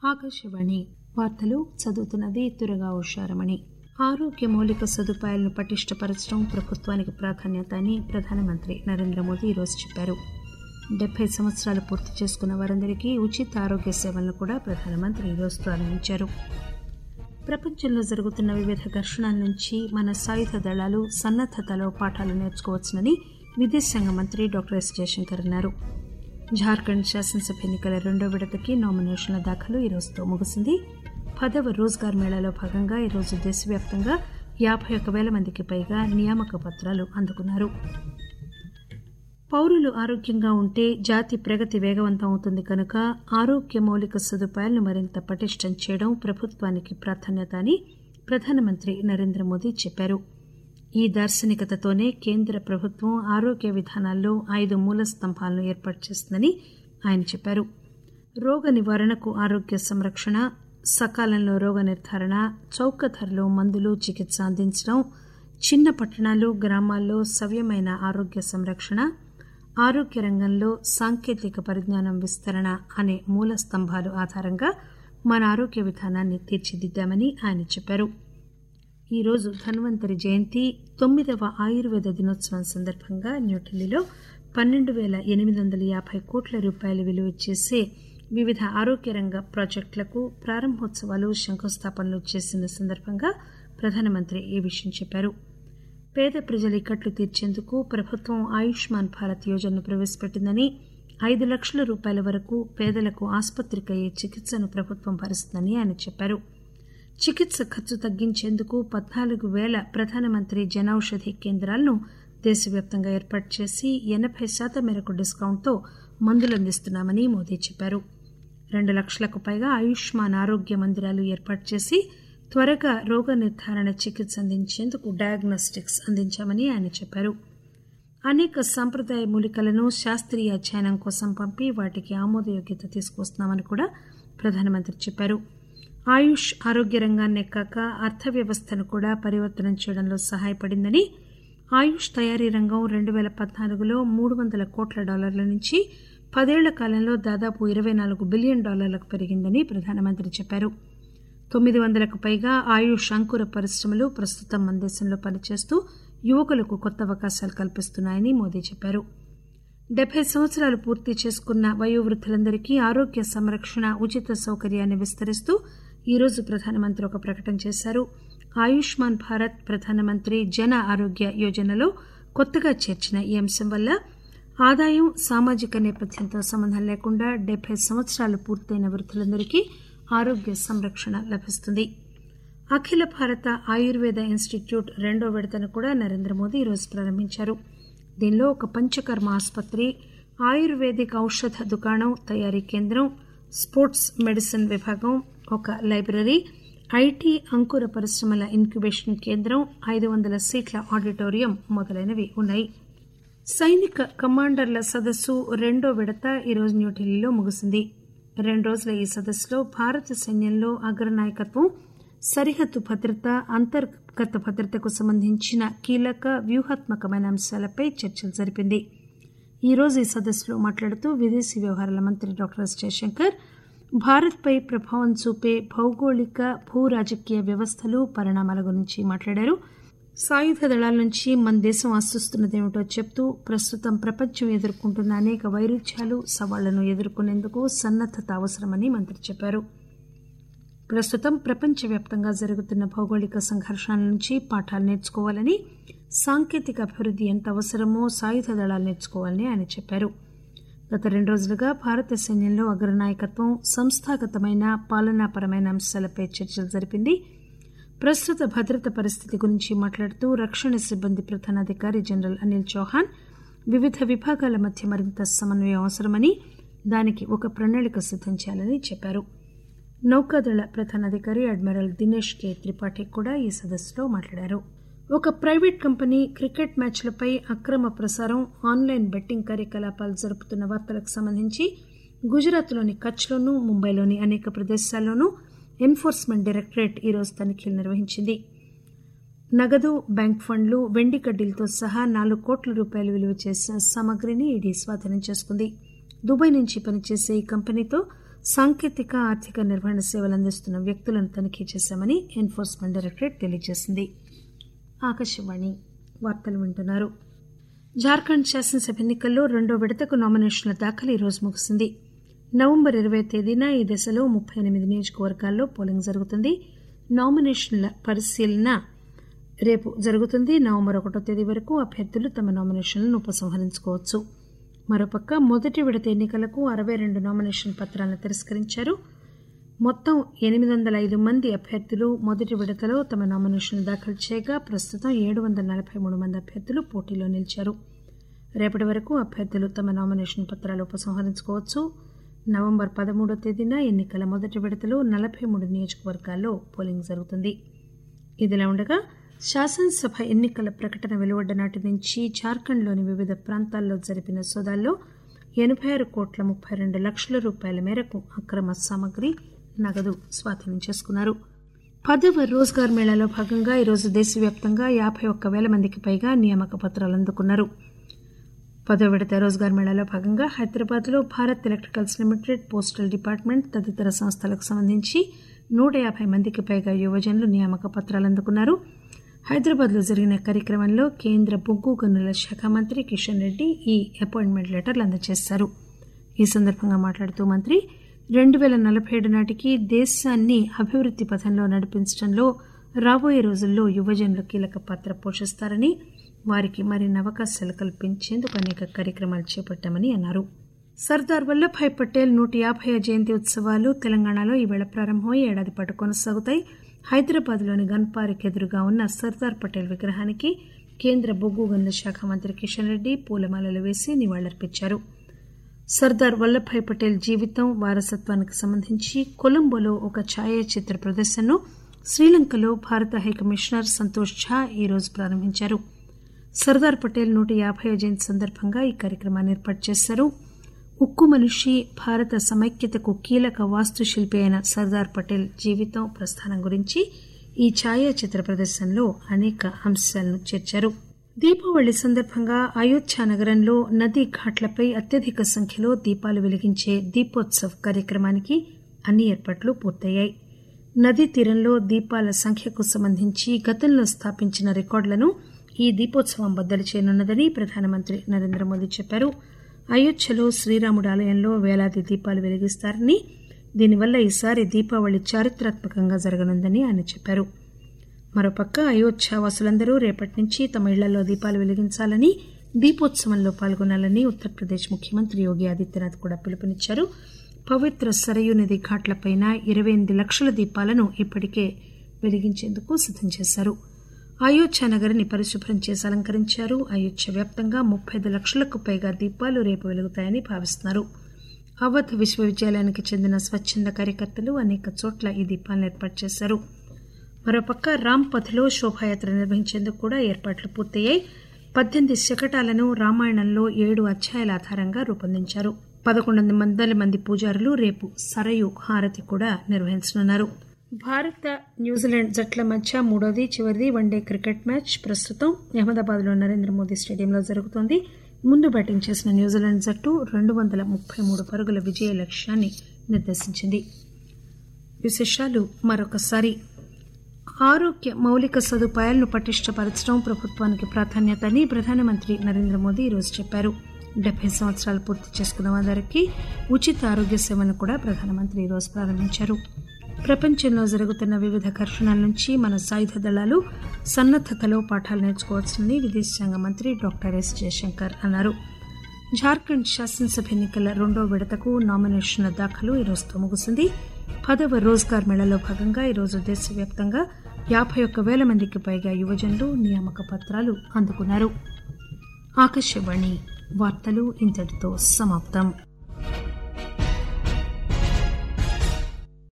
ఆకాశవాణి వార్తలు చదువుతున్నది తురగా ఉషారమణి ఆరోగ్య మౌలిక సదుపాయాలను పటిష్టపరచడం ప్రభుత్వానికి ప్రాధాన్యత అని ప్రధానమంత్రి నరేంద్ర మోదీ ఈరోజు చెప్పారు డెబ్బై సంవత్సరాలు పూర్తి చేసుకున్న వారందరికీ ఉచిత ఆరోగ్య సేవలను కూడా ప్రధానమంత్రి ఈరోజు ప్రారంభించారు ప్రపంచంలో జరుగుతున్న వివిధ ఘర్షణల నుంచి మన సాయుధ దళాలు సన్నద్దతలో పాఠాలు నేర్చుకోవచ్చునని విదేశాంగ మంత్రి డాక్టర్ ఎస్ జయశంకర్ అన్నారు జార్ఖండ్ శాసనసభ ఎన్నికల రెండో విడతకి నామినేషన్ల దాఖలు ఈ రోజుతో ముగిసింది పదవ రోజ్గార్ మేళాలో భాగంగా ఈరోజు దేశవ్యాప్తంగా యాభై ఒక్క వేల మందికి పైగా నియామక పత్రాలు అందుకున్నారు పౌరులు ఆరోగ్యంగా ఉంటే జాతి ప్రగతి వేగవంతం అవుతుంది కనుక ఆరోగ్య మౌలిక సదుపాయాలను మరింత పటిష్టం చేయడం ప్రభుత్వానికి ప్రాధాన్యత అని ప్రధానమంత్రి నరేంద్ర మోదీ చెప్పారు ఈ దార్శనికతతోనే కేంద్ర ప్రభుత్వం ఆరోగ్య విధానాల్లో ఐదు మూల స్తంభాలను ఏర్పాటు చేస్తుందని ఆయన చెప్పారు రోగ నివారణకు ఆరోగ్య సంరక్షణ సకాలంలో రోగ నిర్ధారణ చౌక ధరలో మందులు చికిత్స అందించడం చిన్న పట్టణాలు గ్రామాల్లో సవ్యమైన ఆరోగ్య సంరక్షణ ఆరోగ్య రంగంలో సాంకేతిక పరిజ్ఞానం విస్తరణ అనే మూల స్తంభాలు ఆధారంగా మన ఆరోగ్య విధానాన్ని తీర్చిదిద్దామని ఆయన చెప్పారు ఈరోజు ధన్వంతరి జయంతి తొమ్మిదవ ఆయుర్వేద దినోత్సవం సందర్భంగా న్యూఢిల్లీలో పన్నెండు పేల ఎనిమిది వందల యాభై కోట్ల రూపాయల విలువ చేసే వివిధ ఆరోగ్య రంగ ప్రాజెక్టులకు ప్రారంభోత్సవాలు శంకుస్థాపనలు చేసిన సందర్భంగా ప్రధానమంత్రి ఈ విషయం చెప్పారు పేద ప్రజల ఇక్కట్లు తీర్చేందుకు ప్రభుత్వం ఆయుష్మాన్ భారత్ యోజనను ప్రవేశపెట్టిందని ఐదు లక్షల రూపాయల వరకు పేదలకు ఆసుపత్రికి అయ్యే చికిత్సను ప్రభుత్వం భరిస్తుందని ఆయన చెప్పారు చికిత్స ఖర్చు తగ్గించేందుకు పద్నాలుగు పేల ప్రధానమంత్రి జనౌషధి కేంద్రాలను దేశవ్యాప్తంగా ఏర్పాటు చేసి ఎనబై శాతం మేరకు డిస్కౌంట్తో మందులు అందిస్తున్నామని మోదీ చెప్పారు రెండు లక్షలకు పైగా ఆయుష్మాన్ ఆరోగ్య మందిరాలు ఏర్పాటు చేసి త్వరగా రోగ నిర్ధారణ చికిత్స అందించేందుకు డయాగ్నోస్టిక్స్ అందించామని ఆయన చెప్పారు అనేక సాంప్రదాయ మూలికలను శాస్త్రీయ అధ్యయనం కోసం పంపి వాటికి ఆమోదయోగ్యత తీసుకొస్తున్నామని కూడా ప్రధానమంత్రి చెప్పారు ఆయుష్ ఆరోగ్య రంగాన్నే కాక అర్థవ్యవస్థను కూడా పరివర్తనం చేయడంలో సహాయపడిందని ఆయుష్ తయారీ రంగం రెండు పేల పద్నాలుగులో మూడు వందల కోట్ల డాలర్ల నుంచి పదేళ్ల కాలంలో దాదాపు ఇరవై నాలుగు బిలియన్ డాలర్లకు పెరిగిందని ప్రధానమంత్రి చెప్పారు తొమ్మిది వందలకు పైగా ఆయుష్ అంకుర పరిశ్రమలు ప్రస్తుతం మన దేశంలో పనిచేస్తూ యువకులకు కొత్త అవకాశాలు కల్పిస్తున్నాయని మోదీ చెప్పారు డెబ్బై సంవత్సరాలు పూర్తి చేసుకున్న వయోవృద్ధులందరికీ ఆరోగ్య సంరక్షణ ఉచిత సౌకర్యాన్ని విస్తరిస్తూ ఈరోజు ప్రధానమంత్రి ఒక ప్రకటన చేశారు ఆయుష్మాన్ భారత్ ప్రధానమంత్రి జన ఆరోగ్య యోజనలో కొత్తగా చేర్చిన ఈ అంశం వల్ల ఆదాయం సామాజిక నేపథ్యంతో సంబంధం లేకుండా డెబ్బై సంవత్సరాలు పూర్తయిన వృద్ధులందరికీ ఆరోగ్య సంరక్షణ లభిస్తుంది అఖిల భారత ఆయుర్వేద ఇన్స్టిట్యూట్ రెండో విడతను కూడా నరేంద్ర మోదీ ఈరోజు ప్రారంభించారు దీనిలో ఒక పంచకర్మ ఆసుపత్రి ఆయుర్వేదిక్ ఔషధ దుకాణం తయారీ కేంద్రం స్పోర్ట్స్ మెడిసిన్ విభాగం ఒక లైబ్రరీ ఐటీ అంకుర పరిశ్రమల ఇన్క్యుబేషన్ కేంద్రం ఐదు వందల సీట్ల ఆడిటోరియం మొదలైనవి ఉన్నాయి సైనిక కమాండర్ల సదస్సు రెండో విడత ఈరోజు న్యూఢిల్లీలో ముగిసింది రెండు రోజుల ఈ సదస్సులో భారత సైన్యంలో అగ్రనాయకత్వం సరిహద్దు భద్రత అంతర్గత భద్రతకు సంబంధించిన కీలక వ్యూహాత్మకమైన అంశాలపై చర్చలు జరిపింది ఈ రోజు ఈ సదస్సులో మాట్లాడుతూ విదేశీ వ్యవహారాల మంత్రి డాక్టర్ ఎస్ జయశంకర్ భారత్పై ప్రభావం చూపే భౌగోళిక భూ రాజకీయ వ్యవస్థలు పరిణామాల గురించి మాట్లాడారు సాయుధ దళాల నుంచి మన దేశం ఆశిస్తున్నదేమిటో చెప్తూ ప్రస్తుతం ప్రపంచం ఎదుర్కొంటున్న అనేక వైరుధ్యాలు సవాళ్లను ఎదుర్కొనేందుకు సన్నద్దత అవసరమని మంత్రి చెప్పారు ప్రస్తుతం ప్రపంచవ్యాప్తంగా జరుగుతున్న భౌగోళిక సంఘర్షణల నుంచి పాఠాలు నేర్చుకోవాలని సాంకేతిక అభివృద్ధి ఎంత అవసరమో సాయుధ దళాలు నేర్చుకోవాలని ఆయన చెప్పారు గత రెండు రోజులుగా భారత సైన్యంలో అగ్రనాయకత్వం సంస్థాగతమైన పాలనాపరమైన అంశాలపై చర్చలు జరిపింది ప్రస్తుత భద్రత పరిస్థితి గురించి మాట్లాడుతూ రక్షణ సిబ్బంది ప్రధానాధికారి జనరల్ అనిల్ చౌహాన్ వివిధ విభాగాల మధ్య మరింత సమన్వయం అవసరమని దానికి ఒక ప్రణాళిక సిద్దం చేయాలని చెప్పారు నౌకాదళ ప్రధానాధికారి అడ్మిరల్ దినేష్ కే త్రిపాఠి కూడా ఈ సదస్సులో మాట్లాడారు ఒక ప్రైవేట్ కంపెనీ క్రికెట్ మ్యాచ్లపై అక్రమ ప్రసారం ఆన్లైన్ బెట్టింగ్ కార్యకలాపాలు జరుపుతున్న వార్తలకు సంబంధించి గుజరాత్లోని కచ్లోనూ ముంబైలోని అనేక ప్రదేశాల్లోనూ ఎన్ఫోర్స్మెంట్ డైరెక్టరేట్ ఈరోజు తనిఖీలు నిర్వహించింది నగదు బ్యాంక్ ఫండ్లు వెండి కడ్డీలతో సహా నాలుగు కోట్ల రూపాయలు విలువ చేసిన సామగ్రిని ఈడీ స్వాధీనం చేసుకుంది దుబాయ్ నుంచి పనిచేసే ఈ కంపెనీతో సాంకేతిక ఆర్థిక నిర్వహణ సేవలు అందిస్తున్న వ్యక్తులను తనిఖీ చేశామని ఎన్ఫోర్స్మెంట్ డైరెక్టరేట్ తెలియజేసింది ఆకాశవాణి వార్తలు వింటున్నారు జార్ఖండ్ శాసనసభ ఎన్నికల్లో రెండో విడతకు నామినేషన్ల దాఖలు ఈరోజు ముగిసింది నవంబర్ ఇరవై తేదీన ఈ దశలో ముప్పై ఎనిమిది నియోజకవర్గాల్లో పోలింగ్ జరుగుతుంది నామినేషన్ల పరిశీలన రేపు జరుగుతుంది నవంబర్ ఒకటో తేదీ వరకు అభ్యర్థులు తమ నామినేషన్లను ఉపసంహరించుకోవచ్చు మరోపక్క మొదటి విడత ఎన్నికలకు అరవై రెండు నామినేషన్ పత్రాలను తిరస్కరించారు మొత్తం ఎనిమిది వందల ఐదు మంది అభ్యర్థులు మొదటి విడతలో తమ నామినేషన్లు దాఖలు చేయగా ప్రస్తుతం ఏడు వందల నలభై మూడు మంది అభ్యర్థులు పోటీలో నిలిచారు రేపటి వరకు అభ్యర్థులు తమ నామినేషన్ పత్రాలు ఉపసంహరించుకోవచ్చు నవంబర్ పదమూడో తేదీన ఎన్నికల మొదటి విడతలో నలభై మూడు నియోజకవర్గాల్లో పోలింగ్ జరుగుతుంది ఇదిలా ఉండగా శాసనసభ ఎన్నికల ప్రకటన వెలువడ్డ నాటి నుంచి జార్ఖండ్లోని వివిధ ప్రాంతాల్లో జరిపిన సోదాల్లో ఎనభై ఆరు కోట్ల ముప్పై రెండు లక్షల రూపాయల మేరకు అక్రమ సామగ్రి నగదు స్వాధీనం చేసుకున్నారు పదవ రోజ్గార్ మేళాలో భాగంగా ఈరోజు దేశవ్యాప్తంగా యాభై ఒక్క వేల మందికి పైగా నియామక పత్రాలు అందుకున్నారు పదో విడత రోజ్గార్ మేళాలో భాగంగా హైదరాబాద్లో Bharat electricals limited postal department తదితర సంస్థలకు సంబంధించి నూట యాభై మందికి పైగా యువజనులు నియామక పత్రాలు అందుకున్నారు హైదరాబాద్లో జరిగిన కార్యక్రమంలో కేంద్ర బొగ్గు గనుల శాఖ మంత్రి కిషన్ రెడ్డి ఈ అపాయింట్మెంట్ లెటర్లు అందజేశారు ఈ సందర్భంగా మాట్లాడుతూ మంత్రి రెండు వేల నలభై ఏడు నాటికి దేశాన్ని అభివృద్ది పథంలో నడిపించడంలో రాబోయే రోజుల్లో యువజనులు కీలక పాత్ర పోషిస్తారని వారికి మరిన్ని అవకాశాలు కల్పించేందుకు అనేక కార్యక్రమాలు చేపట్టామని అన్నారు సర్దార్ వల్లభాయ్ పటేల్ నూట యాభై జయంతి ఉత్సవాలు తెలంగాణలో ఈవేళ ప్రారంభమై ఏడాది పాటు కొనసాగుతాయి హైదరాబాద్లోని గన్పార్క్ ఎదురుగా ఉన్న సర్దార్ పటేల్ విగ్రహానికి కేంద్ర బొగ్గు గనుల శాఖ మంత్రి కిషన్ రెడ్డి పూలమాలలు వేసి నివాళులర్పించారు సర్దార్ వల్లభాయ్ పటేల్ జీవితం వారసత్వానికి సంబంధించి కొలంబోలో ఒక ఛాయాచిత్ర ప్రదర్శనను శ్రీలంకలో భారత హైకమిషనర్ సంతోష్ ఝా ఈరోజు ప్రారంభించారు సర్దార్ పటేల్ నూట యాభై జయంతి సందర్భంగా ఈ కార్యక్రమాన్ని ఏర్పాటు చేశారు ఉక్కు మనిషి భారత సమైక్యతకు కీలక వాస్తుశిల్పి అయిన సర్దార్ పటేల్ జీవితం ప్రస్థానం గురించి ఈ ఛాయాచిత్ర ప్రదర్శనలో అనేక అంశాలను చేర్చారు దీపావళి సందర్భంగా అయోధ్య నగరంలో నదీ ఘాట్లపై అత్యధిక సంఖ్యలో దీపాలు వెలిగించే దీపోత్సవ్ కార్యక్రమానికి అన్ని ఏర్పాట్లు పూర్తయ్యాయి నదీ తీరంలో దీపాల సంఖ్యకు సంబంధించి గతంలో స్థాపించిన రికార్డులను ఈ దీపోత్సవం బద్దలు చేయనున్నదని ప్రధానమంత్రి నరేంద్ర మోదీ చెప్పారు అయోధ్యలో శ్రీరాముడు ఆలయంలో వేలాది దీపాలు వెలిగిస్తారని దీనివల్ల ఈసారి దీపావళి చారిత్రాత్మకంగా జరగనుందని ఆయన చెప్పారు మరోపక్క అయోధ్య వాసులందరూ రేపటి నుంచి తమ ఇళ్లలో దీపాలు వెలిగించాలని దీపోత్సవంలో పాల్గొనాలని ఉత్తరప్రదేశ్ ముఖ్యమంత్రి యోగి ఆదిత్యనాథ్ కూడా పిలుపునిచ్చారు పవిత్ర సరయూ నది ఘాట్లపైన ఇరవై ఎనిమిది లక్షల దీపాలను ఇప్పటికే వెలిగించేందుకు సిద్దం చేశారు అయోధ్య నగరిని పరిశుభ్రం చేసి అలంకరించారు అయోధ్య వ్యాప్తంగా ముప్పై ఐదు లక్షలకు పైగా దీపాలు రేపు వెలుగుతాయని భావిస్తున్నారు అవధ్ విశ్వవిద్యాలయానికి చెందిన స్వచ్ఛంద కార్యకర్తలు అనేక చోట్ల ఈ దీపాలను ఏర్పాటు చేశారు మరోపక్క రాంపథ్లో శోభాయాత్ర నిర్వహించేందుకు కూడా ఏర్పాట్లు పూర్తయ్యాయి పద్దెనిమిది శకటాలను రామాయణంలో ఏడు అధ్యాయాల ఆధారంగా రూపొందించారు పదకొండు వందల మంది పూజారులు రేపు సరయు హారతి కూడా నిర్వహించనున్నారు భారత న్యూజిలాండ్ జట్ల మధ్య మూడోది చివరిది వన్డే క్రికెట్ మ్యాచ్ ప్రస్తుతం అహ్మదాబాద్లో నరేంద్ర మోదీ స్టేడియంలో జరుగుతోంది ముందు బ్యాటింగ్ చేసిన న్యూజిలాండ్ జట్టు రెండు వందల ముప్పై మూడు పరుగుల విజయ లక్ష్యాన్ని నిర్దేశించింది విశేషాలు మరొకసారి ఆరోగ్య మౌలిక సదుపాయాలను పటిష్టపరచడం ప్రభుత్వానికి ప్రాధాన్యత అని ప్రధానమంత్రి నరేంద్ర మోదీ ఈరోజు చెప్పారు డెబ్బై సంవత్సరాలు పూర్తి చేసుకున్న వారికి ఉచిత ఆరోగ్య సేవను కూడా ప్రధానమంత్రి ఈరోజు ప్రారంభించారు ప్రపంచంలో జరుగుతున్న వివిధ ఘర్షణల నుంచి మన సాయుధ దళాలు సన్నద్దతలో పాఠాలు నేర్చుకోవచ్చునని విదేశాంగ మంత్రి డాక్టర్ ఎస్ జయశంకర్ అన్నారు జార్ఖండ్ శాసనసభ ఎన్నికల రెండో విడతకు నామినేషన్ల దాఖలు ఈరోజుతో ముగిసింది పదవ రోజ్గార్ మేళలో భాగంగా ఈరోజు దేశవ్యాప్తంగా యాభై ఒక్క వేల మందికి పైగా యువజనులు నియామక పత్రాలు అందుకున్నారు ఆకాశవాణి వార్తలు ఇంతటితో సమాప్తం